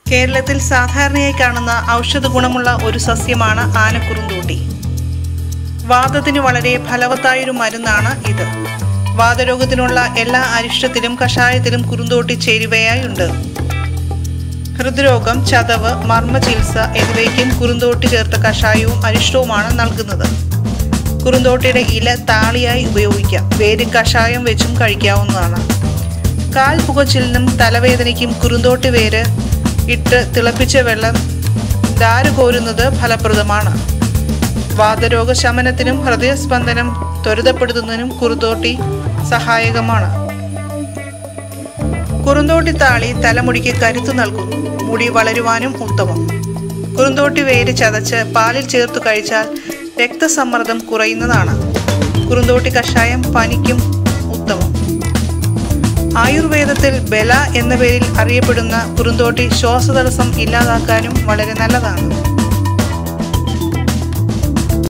കേരളത്തിൽ സാധാരണയായി കാണുന്ന ഔഷധ ഗുണമുള്ള ഒരു സസ്യമാണ് ആനക്കുറുന്തോട്ടി വാദത്തിന് വളരെ ഫലവത്തായൊരു മരുന്നാണ് ഇത് വാതരോഗത്തിനുള്ള എല്ലാ അരിഷ്ടത്തിലും കഷായത്തിലും കുറുന്തോട്ടി ചേരുവയായുണ്ട് ഹൃദ്രോഗം ചതവ് മർമ്മ ചികിത്സ എന്നിവയ്ക്കും കുറുന്തോട്ടി ചേർത്ത കഷായവും അരിഷ്ടവുമാണ് നൽകുന്നത് കുറുന്തോട്ടിയുടെ ഇല താളിയായി ഉപയോഗിക്കാം വേര് കഷായം വെച്ചും കഴിക്കാവുന്നതാണ് കാൽ പുകച്ചിലിനും തലവേദനയ്ക്കും കുറുന്തോട്ടി വേര് ഇട്ട് തിളപ്പിച്ച വെള്ളം ദാരു കോരുന്നത് ഫലപ്രദമാണ് വാതരോഗ ശമനത്തിനും ഹൃദയസ്പന്ദനം ത്വരിതപ്പെടുത്തുന്നതിനും കുറുന്തോട്ടി സഹായകമാണ് കുറുന്തോട്ടി താളി തലമുടിക്ക് കരുത്ത് നൽകുന്നു മുടി വളരുവാനും ഉത്തമം കുറുന്തോട്ടി വേര് ചതച്ച് പാലിൽ ചേർത്ത് കഴിച്ചാൽ രക്തസമ്മർദ്ദം കുറയുന്നതാണ് കുറുന്തോട്ടി കഷായം പനിക്കും ഉത്തമം ആയുർവേദത്തിൽ ബല എന്ന പേരിൽ അറിയപ്പെടുന്ന കുറുന്തോട്ടി ശ്വാസതടസ്സം ഇല്ലാതാക്കാനും വളരെ നല്ലതാണ്